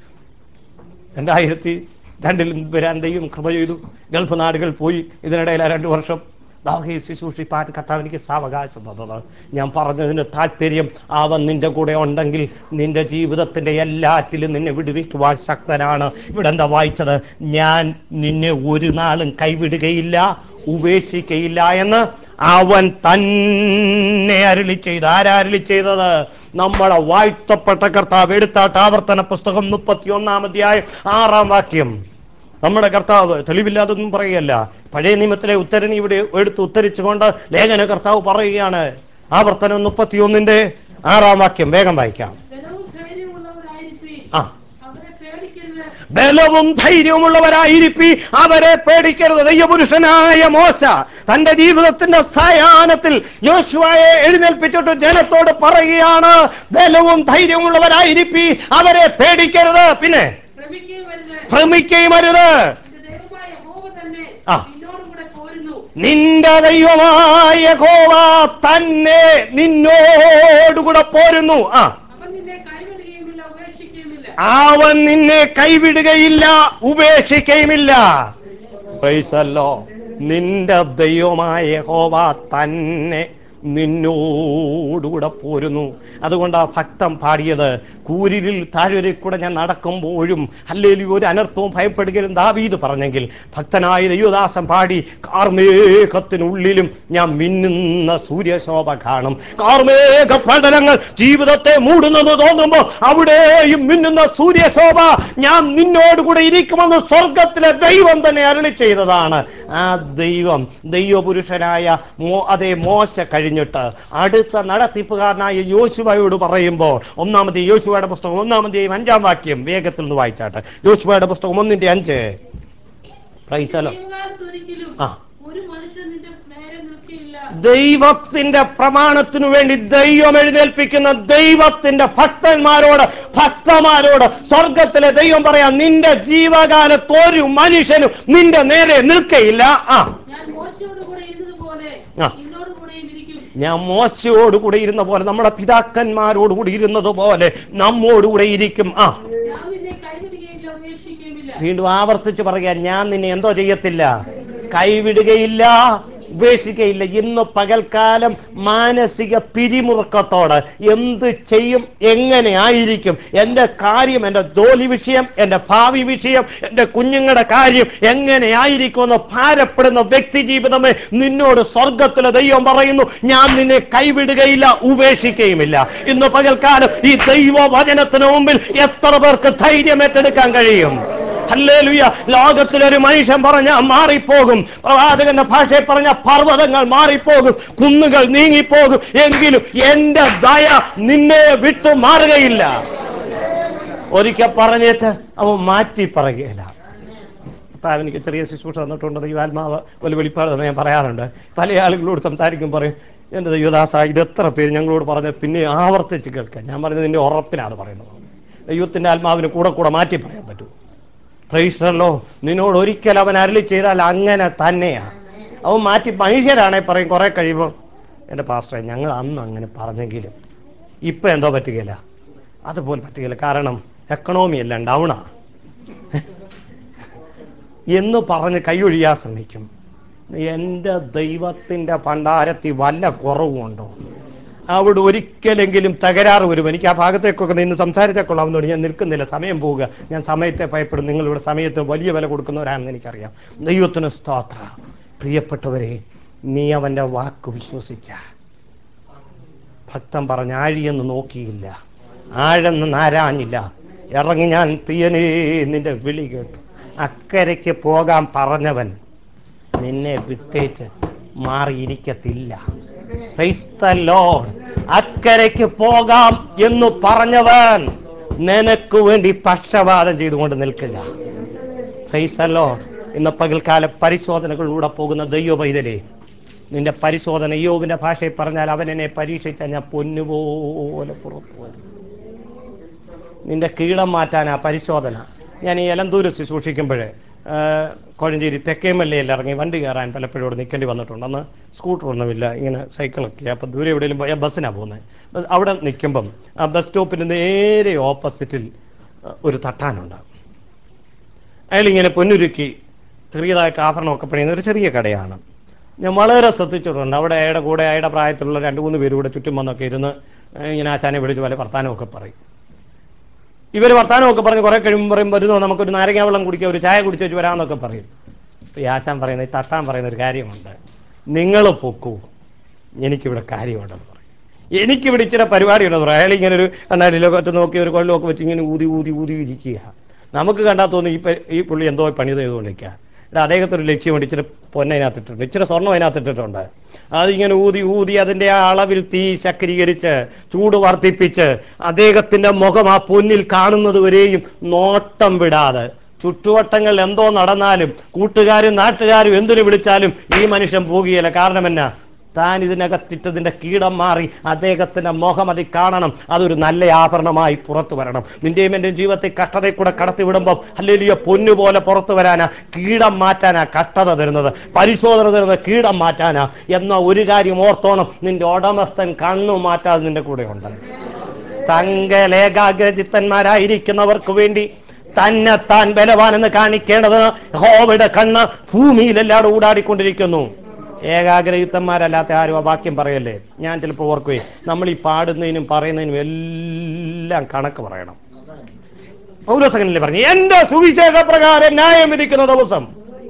രണ്ടായിരത്തി രണ്ടിൽ വരാൻ ദൈവം കൃപ ചെയ്തു ഗൾഫ് നാടുകൾ പോയി ഇതിനിടയിൽ ആ രണ്ട് വർഷം ദാഹി ശുശ്രൂഷിപ്പാൻ കർത്താവ് എനിക്ക് സാവകാശം തന്നത് ഞാൻ പറഞ്ഞതിന് താല്പര്യം അവൻ നിന്റെ കൂടെ ഉണ്ടെങ്കിൽ നിന്റെ ജീവിതത്തിൻ്റെ എല്ലാറ്റിലും നിന്നെ വിടുവിക്കുവാൻ ശക്തനാണ് ഇവിടെ എന്താ വായിച്ചത് ഞാൻ നിന്നെ ഒരു നാളും കൈവിടുകയില്ല ഉപേക്ഷിക്കയില്ല എന്ന് അവൻ തന്നെ അരുളി ചെയ്ത് ആരരുളി ചെയ്തത് നമ്മളെ വാഴ്ത്തപ്പെട്ട കർത്താവ് എടുത്താട്ട് ആവർത്തന പുസ്തകം മുപ്പത്തി ഒന്നാം അധ്യായം ആറാം വാക്യം നമ്മുടെ കർത്താവ് തെളിവില്ലാതൊന്നും പറയുകയല്ല പഴയ നിയമത്തിലെ ഉത്തരണി ഇവിടെ എടുത്ത് ഉത്തരിച്ചുകൊണ്ട് ലേഖന കർത്താവ് പറയുകയാണ് ആവർത്തനം മുപ്പത്തിയൊന്നിന്റെ ആറാം വാക്യം വേഗം വായിക്കാം ബലവും ധൈര്യമുള്ളവരായിരിപ്പീൻ. ആ അവരെ പേടിക്കരുത് ബലവും ധൈര്യമുള്ളവരായിരിപ്പി അവരെ പേടിക്കരുത് ദൈവപുരുഷനായ മോശ തന്റെ ജീവിതത്തിന്റെ സായാഹ്നത്തിൽ യോശുവയെ എഴുന്നേൽപ്പിച്ചിട്ട് ജനത്തോട് പറയുകയാണ് ബലവും ധൈര്യമുള്ളവരായിരിപ്പി അവരെ പേടിക്കരുത് പിന്നെ ഭ്രമിക്കുകയും വരുത് ഭ്രമിക്കുകയും അരുത് നിന്റെ ദൈവമായ യഹോവ തന്നെ ആ. നിന്നോടുകൂടെ പോരുന്നു നിന്റെ ദൈവമായ യഹോവ തന്നെ നിന്നോടുകൂടെ പോരുന്നു ആ അവൻ നിന്നെ കൈവിടുകയുമില്ല ഉപേക്ഷിക്കുകയുമില്ല അവൻ നിന്നെ കൈവിടുകയില്ല ഉപേക്ഷിക്കുകയുമില്ല പ്രൈസല്ലോ നിന്റെ ദൈവമായ യഹോവ തന്നെ നിന്നോടുകൂടെ പോരുന്നു അതുകൊണ്ട് ആ ഭക്തം പാടിയത് കൂരിലിൽ താഴ്വരയിൽ കൂടെ ഞാൻ നടക്കുമ്പോഴും അല്ലെങ്കിൽ ഒരു അനർത്ഥവും ഭയപ്പെടുകയും ദാവീത് പറഞ്ഞെങ്കിൽ ഭക്തനായ ദൈവദാസൻ പാടി കാർമേഘത്തിനുള്ളിലും ഞാൻ മിന്നുന്ന സൂര്യശോഭ കാണും കാർമേഘ പടലങ്ങൾ ജീവിതത്തെ മൂടുന്നത് തോന്നുമ്പോൾ അവിടെയും മിന്നുന്ന സൂര്യശോഭ ഞാൻ നിന്നോടുകൂടെ ഇരിക്കുമെന്ന് സ്വർഗത്തിലെ ദൈവം തന്നെ അരുളി ചെയ്തതാണ് ആ ദൈവം ദൈവപുരുഷനായ മോ അതേ മോശ കഴിഞ്ഞിട്ട് അടുത്ത നടത്തിപ്പുകാരനായ യോശുവയോട് പറയുമ്പോൾ ഒന്നാമത്തെ യോശുവയുടെ പുസ്തകം ഒന്നാമത്തെയും അഞ്ചാം വാക്യം വേഗത്തിൽ നിന്ന് വായിച്ചാട്ടെ യോശുവയുടെ പുസ്തകം ഒന്നിന്റെ അഞ്ച് പ്രൈസലോ ദൈവകാലത്ത് ഒരിക്കലും ആ. ഒരു മനുഷ്യൻ നിന്റെ നേരെ നിൽക്കുകയില്ല ദൈവത്തിന്റെ പ്രമാണത്തിനു വേണ്ടി ദൈവം എഴുന്നേൽപ്പിക്കുന്ന ദൈവത്തിന്റെ ഭക്തന്മാരോട് ഭക്തന്മാരോട് സ്വർഗത്തിലെ ദൈവം പറയാം നിന്റെ ജീവകാലത്ത് ഒരു മനുഷ്യനും നിന്റെ നേരെ നിൽക്കയില്ല ആ ഞാൻ മോശയോട് കൂടെ ഇരുന്നതുപോലെ ആ. നിന്നോട് കൂടെയും ഇരിക്കും ഞാൻ മോശയോടുകൂടെ ഇരുന്ന പോലെ നമ്മുടെ പിതാക്കന്മാരോടുകൂടി ഇരുന്നത് പോലെ നമ്മോടുകൂടെ ഇരിക്കും ആ ഞാൻ നിന്നെ കൈവിടുകയില്ല ഉപേക്ഷിക്കുകയുമില്ല വീണ്ടും ആവർത്തിച്ച് പറയാൻ ഞാൻ നിന്നെ എന്തോ ചെയ്യത്തില്ല കൈവിടുകയില്ല ഉപേക്ഷിക്കയില്ല ഇന്ന് പകൽക്കാലം മാനസിക പിരിമുറുക്കത്തോട് എന്ത് ചെയ്യും എങ്ങനെ ആയിരിക്കും എൻ്റെ കാര്യം എൻ്റെ ജോലി വിഷയം എൻ്റെ ഭാവി വിഷയം എൻ്റെ കുഞ്ഞുങ്ങളുടെ കാര്യം എങ്ങനെ ആയിരിക്കുമെന്ന് ഭാരപ്പെടുന്ന വ്യക്തി ജീവിതമേ നിന്നോട് സ്വർഗത്തിലെ ദൈവം പറയുന്നു ഞാൻ നിന്നെ കൈവിടുകയില്ല ഉപേക്ഷിക്കുകയുമില്ല ഇന്ന് പകൽക്കാലം ഈ ദൈവവചനത്തിന് മുമ്പിൽ എത്ര പേർക്ക് ധൈര്യം ഏറ്റെടുക്കാൻ കഴിയും ഹല്ലേലൂയ ലോകത്തിലൊരു മനുഷ്യൻ പറഞ്ഞ മാറിപ്പോകും പ്രവാചകന്റെ ഭാഷയിൽ പറഞ്ഞ പർവ്വതങ്ങൾ മാറിപ്പോകും കുന്നുകൾ നീങ്ങിപ്പോകും എങ്കിലും എന്റെ ദയ നിന്നെ വിട്ടു മാറുകയില്ല ഒരിക്കൽ പറഞ്ഞേച്ച് അവൻ മാറ്റി പറയുകയില്ല കർത്താവ് എനിക്ക് ചെറിയ ശുശ്രൂഷ തന്നിട്ടുണ്ട് ദൈവാത്മാവ് ഒരു വെളിപ്പാട് തന്നെ ഞാൻ പറയാറുണ്ട് പല ആളുകളോട് സംസാരിക്കും പറയും എൻ്റെ ദൈവദാസ ഇത് എത്ര പേര് ഞങ്ങളോട് പറഞ്ഞ് പിന്നെ ആവർത്തിച്ച് കേൾക്കാം ഞാൻ പറഞ്ഞത് നിന്റെ ഉറപ്പിനാണ് പറയുന്നത് ദൈവത്തിൻ്റെ ആത്മാവിന് കൂടെ കൂടെ മാറ്റി പറയാൻ പറ്റൂ പ്രൈസല്ലോ നിന്നോട് ഒരിക്കൽ അവൻ അരളി ചെയ്താൽ അങ്ങനെ തന്നെയാ അവൻ മാറ്റി മനുഷ്യരാണെ പറയും കുറെ കഴിയുമ്പോൾ എൻ്റെ പാസ്റ്ററെ ഞങ്ങൾ അന്ന് അങ്ങനെ പറഞ്ഞെങ്കിലും ഇപ്പം എന്തോ പറ്റുകയില്ല അതുപോലെ പറ്റുകയില്ല കാരണം എക്കണോമി എല്ലാം ഡൗണാ എന്ന് പറഞ്ഞ് കൈയൊഴിയാൻ ശ്രമിക്കും എൻ്റെ ദൈവത്തിൻ്റെ ഭണ്ഡാരത്തിൽ വല്ല കുറവുമുണ്ടോ അവിടെ ഒരിക്കലെങ്കിലും തകരാറ് വരും എനിക്ക് ആ ഭാഗത്തേക്കൊക്കെ നിന്ന് സംസാരിച്ചാൽ കൊള്ളാമെന്നോട് ഞാൻ നിൽക്കുന്നില്ല സമയം പോവുക ഞാൻ സമയത്തെ ഭയപ്പെടും നിങ്ങളിവിടെ സമയത്ത് വലിയ വില കൊടുക്കുന്നവരാണെന്ന് എനിക്കറിയാം ദൈവത്തിന് സ്തോത്ര പ്രിയപ്പെട്ടവരെ നീ അവൻ്റെ വാക്ക് വിശ്വസിച്ച ഭക്തൻ പറഞ്ഞ ആഴിയെന്ന് നോക്കിയില്ല ആഴെന്ന് നാരാഞ്ഞില്ല ഇറങ്ങി ഞാൻ പ്രിയനേ നിന്റെ വിളി കേട്ടു അക്കരയ്ക്ക് പോകാൻ പറഞ്ഞവൻ നിന്നെ വിട്ടേച്ച് മാറിയിരിക്കത്തില്ല Praise the Lord. അക്കരയ്ക്ക് പോകാം എന്ന് പറഞ്ഞവൻ നിനക്ക് വേണ്ടി പക്ഷപാതം ചെയ്തുകൊണ്ട് നിൽക്കുക Praise the Lord. ഇന്ന് പകൽക്കാല പരിശോധനകളിലൂടെ പോകുന്ന ദൈവ പൈതലേ നിന്റെ പരിശോധന യോവിന്റെ ഭാഷയിൽ പറഞ്ഞാൽ അവൻ എന്നെ പരീക്ഷിച്ചാൽ ഞാൻ പൊന്നുപോലെ പുറത്തു വരും നിന്റെ കീടം മാറ്റാനാ പരിശോധന ഞാൻ ഈ എലന്തൂര് ശുശ്രൂഷിക്കുമ്പോഴേ കോഴഞ്ചേരി തെക്കേമല്ലയിൽ ഇറങ്ങി വണ്ടി കയറാൻ പലപ്പോഴും ഇവിടെ നിൽക്കേണ്ടി വന്നിട്ടുണ്ട് അന്ന് സ്കൂട്ടറൊന്നുമില്ല ഇങ്ങനെ സൈക്കിളൊക്കെ അപ്പോൾ ദൂരെ എവിടെയെങ്കിലും പോയാൽ ബസ്സിനാണ് പോകുന്നത് അവിടെ നിൽക്കുമ്പം ആ ബസ് സ്റ്റോപ്പിന് നേരെ ഓപ്പോസിറ്റിൽ അഹ്, ഒരു തട്ടാനുണ്ട് അയാളിങ്ങനെ പൊന്നുരുക്കി ചെറിയതായിട്ട് ആഭരണമൊക്കെ പണിയുന്ന ഒരു ചെറിയ കടയാണ് ഞാൻ വളരെ ശ്രദ്ധിച്ചിട്ടുണ്ട് അവിടെ അയാളുടെ കൂടെ അയാളുടെ പ്രായത്തിലുള്ള രണ്ട് മൂന്ന് പേര് കൂടെ ചുറ്റും വന്നൊക്കെ ഇരുന്ന് ഇങ്ങനെ ആശാനെ വിളിച്ച് പല വർത്താനമൊക്കെ പറയും ഇവർ വർത്താനമൊക്കെ പറഞ്ഞ് കുറെ കഴിയുമ്പോൾ പറയും വരുന്നോ നമുക്കൊരു നാരങ്ങാ വെള്ളം കുടിക്കുക ഒരു ചായ കുടിച്ചു വെച്ച് വരാമെന്നൊക്കെ പറയും അപ്പോൾ ഈ ആശാൻ പറയുന്നത് ഈ തട്ടാൻ പറയുന്ന ഒരു കാര്യമുണ്ട് നിങ്ങൾ പൊക്കൂ എനിക്കിവിടെ കാര്യമുണ്ടെന്ന് പറയും എനിക്കിവിടെ ഇച്ചിരി പരിപാടി ഉണ്ടെന്ന് പറയും അയാൾ ഇങ്ങനെ ഒരു കണ്ണാടിയിലൊക്കെ ഒറ്റ നോക്കി ഒരു കൊള്ളമൊക്കെ വെച്ച് ഇങ്ങനെ ഊതി ഊതി ഊതി ഇരിക്കുക നമുക്ക് കണ്ടാൽ തോന്നും ഈ പ- ഈ പുള്ളി എന്തോ പണി ചെയ്തുകൊണ്ടിരിക്കുക ഇവിടെ അദ്ദേഹത്തിന് ഒരു ലക്ഷ്യമുണ്ട് ഇച്ചിരി പൊന്നതിനകത്തിട്ടുണ്ട് ഇച്ചിരി സ്വർണ്ണം അതിനകത്തിട്ടിട്ടുണ്ട് അതിങ്ങനെ ഊതി ഊതി അതിൻ്റെ ആ അളവിൽ തീ ശക്തീകരിച്ച് ചൂട് വർദ്ധിപ്പിച്ച് അദ്ദേഹത്തിൻ്റെ മുഖം ആ പൊന്നിൽ കാണുന്നത് വരെയും നോട്ടം വിടാതെ ചുറ്റുവട്ടങ്ങളിൽ എന്തോ നടന്നാലും കൂട്ടുകാരും നാട്ടുകാരും എന്തിനു വിളിച്ചാലും ഈ മനുഷ്യൻ പോകുകയില്ല കാരണം എന്നാ താൻ ഇതിനകത്തിട്ടതിൻ്റെ കീടം മാറി അദ്ദേഹത്തിൻ്റെ മുഖം അതിൽ കാണണം അതൊരു നല്ല ആഭരണമായി പുറത്തു വരണം നിന്റെയും എൻ്റെ ജീവിതത്തെ കഷ്ടതയിൽ കൂടെ കടത്തി വിടുമ്പം അല്ലെങ്കിൽ പൊന്നു പോലെ പുറത്തു വരാനാ കീടം മാറ്റാനാ കഷ്ടത തരുന്നത് പരിശോധന തരുന്നത് കീടം മാറ്റാനാ എന്ന ഒരു കാര്യം ഓർത്തോണം നിന്റെ ഉടമസ്ഥൻ കണ്ണു മാറ്റാതെ നിന്റെ കൂടെ ഉണ്ട് തങ്കലേകാഗ്രചിത്തന്മാരായിരിക്കുന്നവർക്ക് വേണ്ടി തന്നെ താൻ ബലവാനെന്ന് കാണിക്കേണ്ടത് ഹോവയുടെ കണ്ണ് ഭൂമിയിലെല്ലാടും ഊടാടിക്കൊണ്ടിരിക്കുന്നു ഏകാഗ്രയുക്തന്മാരല്ലാത്ത ആരും ആ വാക്യം പറയല്ലേ ഞാൻ ചിലപ്പോൾ ഓർക്കുവേ നമ്മൾ ഈ പാടുന്നതിനും പറയുന്നതിനും എല്ലാം കണക്ക് പറയണം പൗരസകനല്ലേ പറഞ്ഞു എന്റെ സുവിശേഷ പ്രകാരം ന്യായം വിധിക്കുന്ന ദിവസം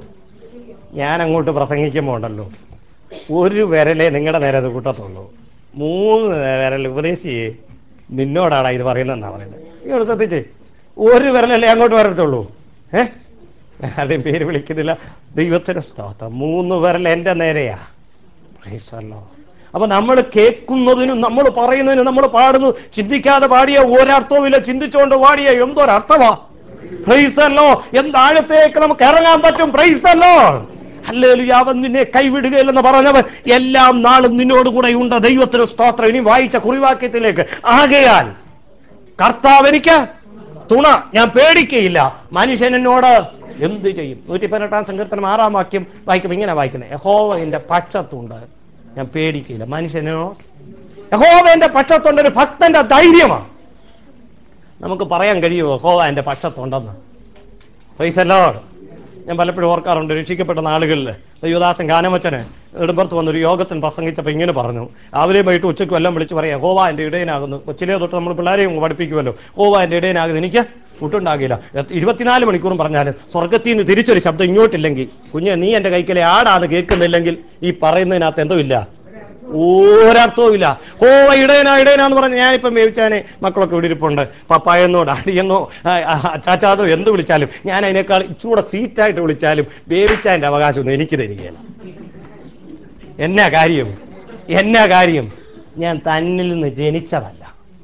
ഞാൻ അങ്ങോട്ട് പ്രസംഗിക്കുമ്പോൾ ഉണ്ടല്ലോ ഒരു വിരലേ നിങ്ങളുടെ നേരെ അത് കൂട്ടത്തുള്ളൂ മൂന്ന് വിരൽ ഉപദേശിയേ നിന്നോടാടാ ഇത് പറയുന്നതെന്നാ പറയുന്നത് ഇങ്ങോട്ട് ശ്രദ്ധിച്ചേ ഒരു വിരലല്ലേ അങ്ങോട്ട് വരത്തുള്ളൂ ഏ ആരുടെയും പേര് വിളിക്കുന്നില്ല ദൈവത്തിന് സ്തോത്രം മൂന്ന് വിരൽ എൻ്റെ നേരെയാ Praise the Lord. അപ്പൊ നമ്മൾ കേൾക്കുന്നതിനും നമ്മൾ പറയുന്നതിനും നമ്മൾ പാടുന്നു ചിന്തിക്കാതെ പാടിയ ഒരർത്ഥവുമില്ല ചിന്തിച്ചുകൊണ്ട് പാടിയ എന്തൊരർത്ഥമാ പ്രൈസല്ലോ എന്താഴത്തേക്ക് നമുക്ക് ഇറങ്ങാൻ പറ്റും പ്രൈസല്ലോ അല്ലേലും അവൻ നിന്നെ കൈവിടുകയില്ലെന്ന് പറഞ്ഞവൻ എല്ലാം നാളും നിന്നോട് കൂടെ ഉണ്ട് ദൈവത്തിന് സ്തോത്രം ഇനി വായിച്ച കുറിവാക്യത്തിലേക്ക് ആകയാൽ കർത്താവ് എനിക്ക് തുണ ഞാൻ പേടിക്കയില്ല മനുഷ്യൻ എന്നോട് എന്ത് ചെയ്യും നൂറ്റി പതിനെട്ടാം സങ്കീർത്തനം ആറാം വാക്യം വായിക്കുമ്പോൾ ഇങ്ങനെ വായിക്കുന്നത് യഹോവ എൻ്റെ പക്ഷത്തുണ്ട് ഞാൻ പേടിക്കയില്ല മനുഷ്യനോ യഹോവ എൻ്റെ പക്ഷത്തുണ്ട് ഒരു ഭക്തന്റെ ധൈര്യമാണ് നമുക്ക് പറയാൻ കഴിയുമോ യഹോവ എൻ്റെ പക്ഷത്തുണ്ടെന്ന് പൈസല്ലോട് ഞാൻ പലപ്പോഴും ഓർക്കാറുണ്ട് രക്ഷിക്കപ്പെട്ട നാളുകളിൽ ദൈവദാസൻ ഗാനമച്ചന് നെടുമ്പുറത്ത് വന്നൊരു യോഗത്തിന് പ്രസംഗിച്ചപ്പോൾ ഇങ്ങനെ പറഞ്ഞു രാവിലെ വൈകിട്ട് ഉച്ചയ്ക്കും എല്ലാം വിളിച്ച് പറയാം ഹോവ എൻ്റെ ഇടയനാകുന്നു കൊച്ചിലെ തൊട്ട് നമ്മൾ പിള്ളേരെയും പഠിപ്പിക്കുമല്ലോ ഹോവ എൻ്റെ ഇടയനാകുന്നു എനിക്ക് മുട്ടുണ്ടാകില്ല എത്ര- ഇരുപത്തിനാല് മണിക്കൂറും പറഞ്ഞാലും സ്വർഗത്തിൽ നിന്ന് തിരിച്ചൊരു ശബ്ദം ഇങ്ങോട്ടില്ലെങ്കിൽ കുഞ്ഞെ നീ എൻ്റെ കൈക്കലെ ആടാന്ന് കേൾക്കുന്നില്ലെങ്കിൽ ഈ പറയുന്നതിനകത്ത് എന്തോ ഇല്ല ഒരർത്ഥവും ഇല്ല ഓ ഇടയനാ ഇടയനാന്ന് പറഞ്ഞ് ഞാനിപ്പം വേവിച്ചാനെ മക്കളൊക്കെ ഇവിടെ ഇരിപ്പുണ്ട് പപ്പായെന്നോ ഡാഡിയെന്നോ അച്ചാച്ചാതോ എന്ത് വിളിച്ചാലും ഞാൻ അതിനേക്കാൾ ഇച്ചൂടെ സീറ്റായിട്ട് വിളിച്ചാലും വേവിച്ചതിൻ്റെ അവകാശമൊന്നും എനിക്ക് തരികയില്ല എന്നാ കാര്യം എന്നാ കാര്യം ഞാൻ തന്നിൽ നിന്ന് ജനിച്ചതല്ല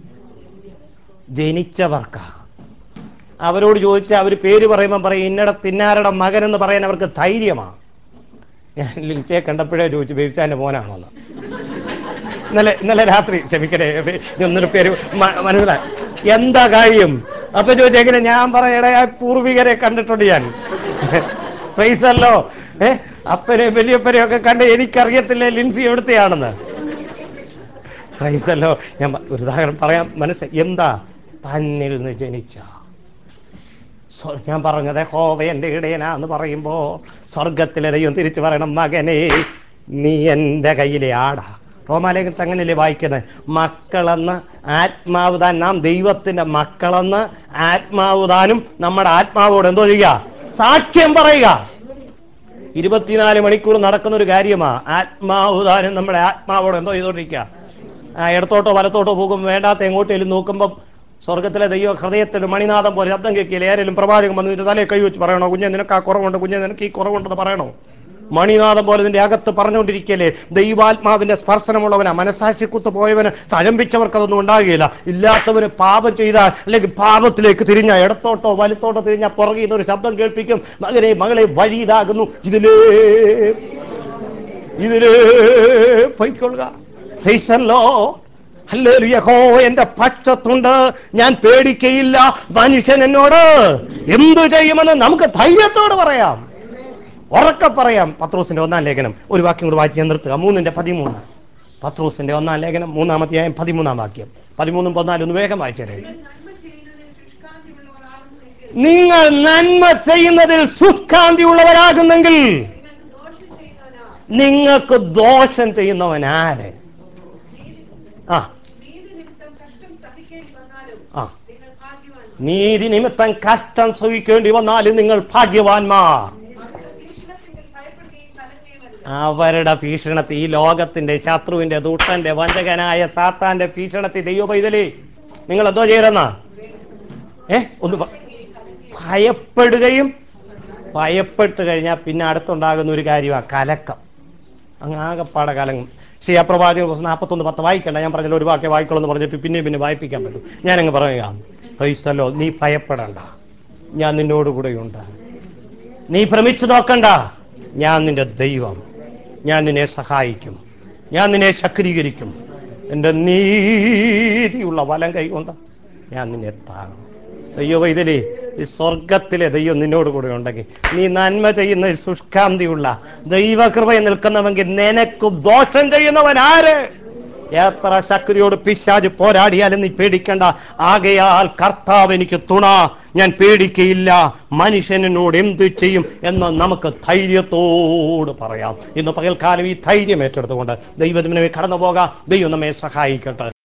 ജനിച്ചവർക്കാ അവരോട് ചോദിച്ചാൽ അവർ പേര് പറയുമ്പോൾ പറയും ഇന്നട തിന്നാരുടെ മകൻ എന്ന് പറയാൻ അവർക്ക് ധൈര്യമാണ് ഞാൻ ലിൻസിയെ കണ്ടപ്പോഴേ ചോദിച്ചു ബേബിച്ചാൻ്റെ മോനാണോന്ന് ഇന്നലെ ഇന്നലെ രാത്രി ക്ഷമിക്കണേ ഒന്നൊരു പേര് മ- മനസ്സിലായി എന്താ കാര്യം അപ്പൊ ചോദിച്ചു എങ്ങനെ ഞാൻ പറയടേ ആ പൂർവികരെ കണ്ടിട്ടുണ്ട് ഞാൻ പ്രൈസല്ലോ ഏ അപ്പനെ വലിയപ്പനെയും ഒക്കെ കണ്ട് എനിക്കറിയത്തില്ല ലിൻസി എവിടുത്തെയാണെന്ന് പ്രൈസല്ലോ ഞാൻ പ- ഒരു ഉദാഹരണം പറയാം മനസ്സ് എന്താ തന്നിൽ നിന്ന് ജനിച്ച സ്വ- ഞാൻ പറഞ്ഞത് ഹോവ എൻ്റെ ഇടയനാ എന്ന് പറയുമ്പോൾ സ്വർഗത്തിലെ ദൈവം തിരിച്ചു പറയണം മകനെ നീ എൻ്റെ കയ്യിലെ ആടാ റോമാലേഖനത്തിൽ അങ്ങനെയല്ലേ വായിക്കുന്നത് മക്കളെന്ന് ആത്മാവ് താൻ നാം ദൈവത്തിൻ്റെ മക്കളെന്ന് ആത്മാവ് താനും നമ്മുടെ ആത്മാവോട് എന്തോ ചെയ്യുക സാക്ഷ്യം പറയുക ഇരുപത്തിനാല് മണിക്കൂർ നടക്കുന്ന ഒരു കാര്യമാ ആത്മാവ് താനും നമ്മുടെ ആത്മാവോട് എന്തോ ചെയ്തോണ്ടിരിക്കുക ആ ഇടത്തോട്ടോ വലത്തോട്ടോ പോകുമ്പോൾ വേണ്ടാത്ത എങ്ങോട്ടേലും നോക്കുമ്പം സ്വർഗത്തിലെ ദൈവ ഹൃദയത്തിൽ മണിനാഥം പോലെ ശബ്ദം കേൾക്കില്ല ആരെങ്കിലും പ്രവാചകം വന്ന് നിന്റെ തലയെ കൈവച്ച് പറയണോ കുഞ്ഞെ നിനക്ക് ആ കുറവുണ്ട് കുഞ്ഞെ നിനക്ക് ഈ കുറവുണ്ടെന്ന് പറയണോ മണിനാഥം പോലെ നിന്റെ അകത്ത് പറഞ്ഞുകൊണ്ടിരിക്കല്ലേ ദൈവാത്മാവിന്റെ സ്പർശനമുള്ളവനാ മനസാക്ഷി കുത്ത് പോയവന് തഴമ്പിച്ചവർക്ക് അതൊന്നും ഉണ്ടാകുകയില്ല ഇല്ലാത്തവന് പാപം ചെയ്താൽ അല്ലെങ്കിൽ പാപത്തിലേക്ക് തിരിഞ്ഞ ഇടത്തോട്ടോ വലത്തോട്ടോ തിരിഞ്ഞ പുറകെ ഒരു ശബ്ദം കേൾപ്പിക്കും മകനെ മകളെ വഴി ഇതാകുന്നു ഇതിലേ ഇതിലേ പൊയ്ക്കൊള്ളുക ഹൈസല്ലോ ഹല്ലേലൂയഹോ എന്റെ പക്ഷത്തുണ്ട് ഞാൻ പേടിക്കയില്ല മനുഷ്യൻ എന്നോട് എന്തു ചെയ്യുമെന്ന് നമുക്ക് ധൈര്യത്തോട് പറയാം ഉറക്കെ പറയാം പത്രോസിന്റെ ഒന്നാം ലേഖനം ഒരു വാക്യം കൂടി വായിച്ച് ഞാൻ നിർത്തുക മൂന്നിന്റെ പതിമൂന്ന് പത്രോസിന്റെ ഒന്നാം ലേഖനം മൂന്നാമധ്യായം പതിമൂന്നാം വാക്യം പതിമൂന്നും പതിനാലും ഒന്ന് വേഗം വായിച്ചേരെ നിങ്ങൾ നന്മ ചെയ്യുന്നതിൽ ശുഷ്കാന്തി ഉള്ളവരാകുന്നെങ്കിൽ നിങ്ങൾക്ക് നിങ്ങൾക്ക് ദോഷം ചെയ്യുന്നവനാ ദോഷം ചെയ്യുന്നവൻ ആര് ആ നീതി നിമിത്തം കഷ്ടം സഹിക്കേണ്ടി വന്നാലും ആ നിങ്ങൾ ഭാഗ്യവാൻ നീതി നിമിത്തം കഷ്ടം സഹിക്കേണ്ടി വന്നാലും നിങ്ങൾ ഭാഗ്യവാന്മാർ അവരുടെ ഭീഷണത്തിൽ ഭയപ്പെടുകയും കലങ്ങുകയും അരുത് അവരുടെ ഭീഷണത്തിൽ ഈ ലോകത്തിന്റെ ശത്രുവിന്റെ ദുഷ്ടന്റെ വഞ്ചകനായ സാത്താന്റെ ഭീഷണത്തിൽ ദൈവപൈതലേ നിങ്ങൾ എന്തോ ചെയ്യരുന്ന ഏ ഒന്ന് പ- ഭയപ്പെടുകയും ഭയപ്പെട്ട് കഴിഞ്ഞാൽ പിന്നെ അടുത്തുണ്ടാകുന്ന ഒരു കാര്യമാണ് കലക്കം അങ്ങ് ആകെപ്പാടെ കലങ്ങും ശ്രീ അപ്രവാചക ദിവസം നാൽപ്പത്തൊന്ന് പത്ത് വായിക്കണ്ട ഞാൻ പറഞ്ഞല്ലോ ഒരു വാക്യം വായിക്കോളെന്ന് പറഞ്ഞിട്ട് പിന്നെ പിന്നെ വായിപ്പിക്കാൻ പറ്റും ഞാനങ്ങ് പറയുക ക്രൈസ്തല്ലോ നീ ഭയപ്പെടണ്ട ഞാൻ നിന്നോട് കൂടെയുണ്ട് നീ ഭ്രമിച്ചു നോക്കണ്ട ഞാൻ നിന്റെ ദൈവം ഞാൻ നിന്നെ സഹായിക്കും ഞാൻ നിന്നെ ശക്തീകരിക്കും എൻ്റെ നീതിയുള്ള വലം കൈകൊണ്ട് ഞാൻ നിന്നെ താങ്ങും ദൈവം ഇതിലേ ഈ സ്വർഗത്തിലെ ദൈവം നിന്നോട് കൂടെ ഉണ്ടെങ്കിൽ നീ നന്മ ചെയ്യുന്ന ഒരു ശുഷ്കാന്തിയുള്ള ദൈവകൃപയിൽ നിൽക്കുന്നവെങ്കിൽ നിനക്ക് ദോഷം ചെയ്യുന്നവൻ ആര് എത്ര ശക്തിയോട് പിശാജ് പോരാടിയാലും നീ പേടിക്കണ്ട ആകയാൽ കർത്താവ് എനിക്ക് തുണ ഞാൻ പേടിക്കയില്ല മനുഷ്യൻ എന്നോട് എന്ത് ചെയ്യും എന്ന് നമുക്ക് ധൈര്യത്തോട് പറയാം ഇന്ന് പകൽക്കാലം ഈ ധൈര്യം ഏറ്റെടുത്തുകൊണ്ട് ദൈവത്തിനെ കടന്നു പോകാം ദൈവം നമ്മെ സഹായിക്കട്ടെ